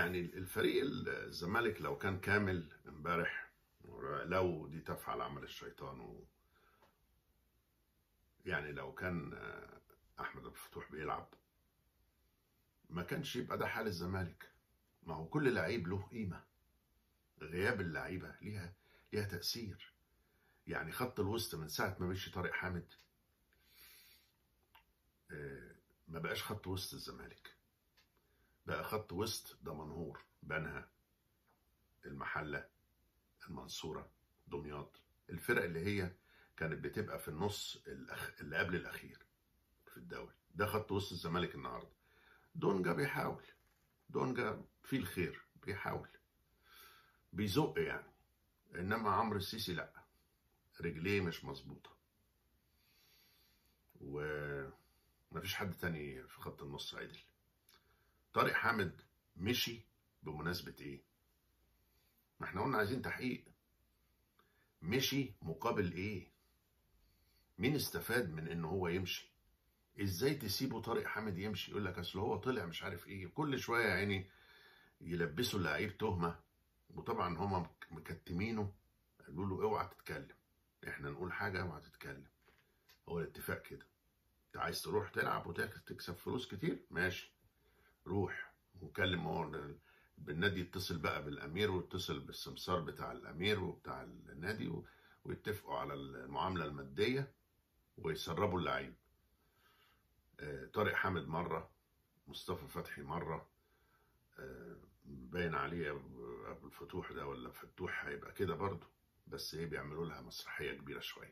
يعني الفريق الزمالك لو كان كامل امبارح لو دي تفعل عمل الشيطان و يعني لو كان آه، احمد عبد الفتوح بيلعب ما كانش يبقى ده حال الزمالك ما هو كل لعيب له قيمه غياب اللعيبه ليها ليها تاثير يعني خط الوسط من ساعه ما مشي طارق حامد آه، ما بقاش خط وسط الزمالك بقى خط وسط دمنهور بنها المحله المنصوره دمياط الفرق اللي هي كانت بتبقى في النص الأخ... اللي قبل الاخير في الدوري ده خط وسط الزمالك النهارده دونجا بيحاول دونجا فيه الخير بيحاول بيزق يعني انما عمرو السيسي لا رجليه مش مظبوطه ومفيش حد تاني في خط النص عدل طارق حامد مشي بمناسبة ايه ما احنا قلنا عايزين تحقيق مشي مقابل ايه مين استفاد من ان هو يمشي ازاي تسيبه طارق حامد يمشي يقول لك اصل هو طلع مش عارف ايه كل شويه يعني يلبسوا اللعيب تهمه وطبعا هما مكتمينه قالوا له اوعى تتكلم احنا نقول حاجه اوعى تتكلم هو الاتفاق كده انت عايز تروح تلعب وتكسب فلوس كتير ماشي روح وكلم هو بالنادي يتصل بقى بالامير ويتصل بالسمسار بتاع الامير وبتاع النادي و- ويتفقوا على المعامله الماديه ويسربوا اللعيب آه، طارق حامد مره مصطفى فتحي مره آه، باين عليه ابو أبو الفتوح ده ولا فتوح هيبقى كده برضه بس ايه بيعملوا لها مسرحيه كبيره شويه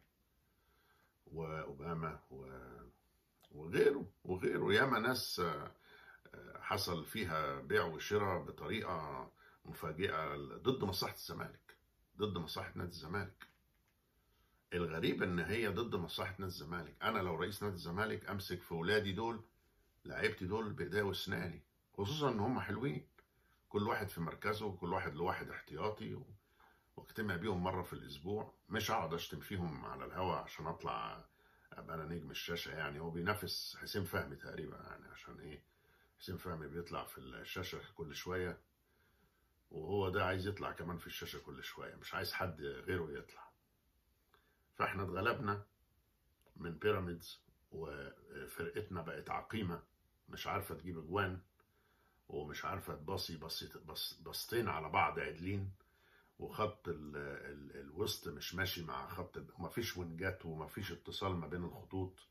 واوباما و- وغيره وغيره ياما ناس آه، آه، حصل فيها بيع وشراء بطريقه مفاجئه ضد مصلحه الزمالك ضد مصلحه نادي الزمالك الغريب ان هي ضد مصلحه نادي الزمالك انا لو رئيس نادي الزمالك امسك في ولادي دول لعيبتي دول بايديا واسناني خصوصا ان هم حلوين كل واحد في مركزه وكل واحد له واحد احتياطي و... واجتمع بيهم مره في الاسبوع مش هقعد اشتم فيهم على الهوا عشان اطلع ابقى انا نجم الشاشه يعني هو بينافس حسين فهمي تقريبا يعني عشان ايه حسين فهمي بيطلع في الشاشه كل شويه وهو ده عايز يطلع كمان في الشاشه كل شويه مش عايز حد غيره يطلع فاحنا اتغلبنا من بيراميدز وفرقتنا بقت عقيمه مش عارفه تجيب اجوان ومش عارفه تباصي بصيت بص بسطين على بعض عدلين وخط ال ال الوسط مش ماشي مع خط ال- ومفيش وينجات ومفيش اتصال ما بين الخطوط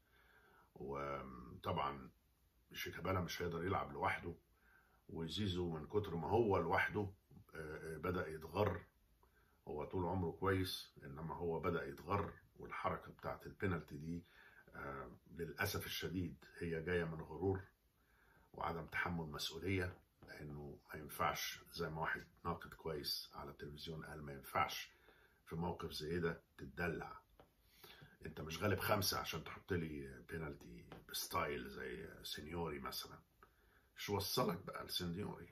وطبعا شيكابالا مش هيقدر يلعب لوحده وزيزو من كتر ما هو لوحده آه، آه، بدأ يتغر هو طول عمره كويس انما هو بدأ يتغر والحركة بتاعت البينالتي دي آه، للأسف الشديد هي جاية من غرور وعدم تحمل مسؤولية لأنه ما ينفعش زي ما واحد ناقد كويس على التلفزيون قال ما ينفعش في موقف زي ده تتدلع انت مش غالب خمسة عشان تحط لي بينالتي بستايل زي سينيوري مثلا شو وصلك بقى لسينيوري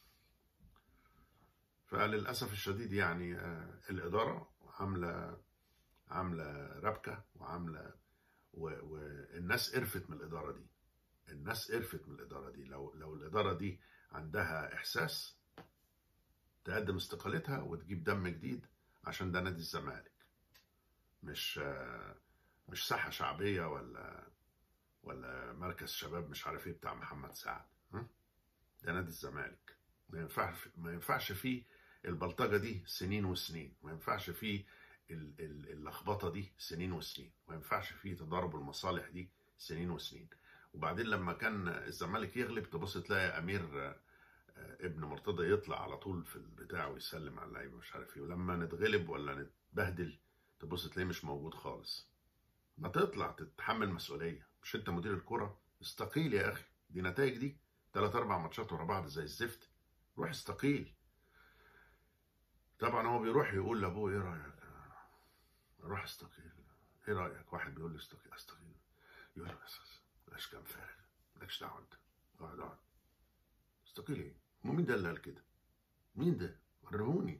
فللأسف الشديد يعني آه، الإدارة عاملة عاملة ربكة وعاملة و- والناس قرفت من الإدارة دي الناس قرفت من الإدارة دي لو لو الإدارة دي عندها إحساس تقدم استقالتها وتجيب دم جديد عشان ده نادي الزمالك مش آه، مش ساحة شعبية ولا ولا مركز شباب مش عارف ايه بتاع محمد سعد ها؟ ده نادي الزمالك ما ينفعش ما ينفعش فيه البلطجة دي سنين وسنين ما ينفعش فيه ال- ال- اللخبطة دي سنين وسنين ما ينفعش فيه تضارب المصالح دي سنين وسنين وبعدين لما كان الزمالك يغلب تبص تلاقي امير آه، آه، ابن مرتضى يطلع على طول في البتاع ويسلم على اللعيبه مش عارف ايه ولما نتغلب ولا نتبهدل تبص تلاقيه مش موجود خالص ما تطلع تتحمل مسؤوليه مش انت مدير الكره استقيل يا اخي دي نتائج دي ثلاث اربع ماتشات ورا بعض زي الزفت روح استقيل طبعا هو بيروح يقول لابوه ايه رايك روح استقيل ايه رايك واحد بيقول لي استقيل استقيل يقول له بس بس بلاش كلام فارغ مالكش دعوه انت اقعد اقعد استقيل ايه هو مين ده اللي قال كده مين ده وروني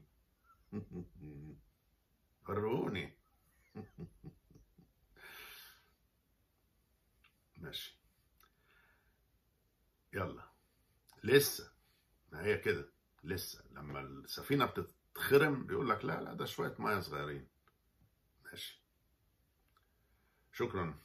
وروني ماشي يلا لسه ما هي كده لسه لما السفينه بتتخرم بيقول لك لا لا ده شويه ميه صغيرين ماشي شكرا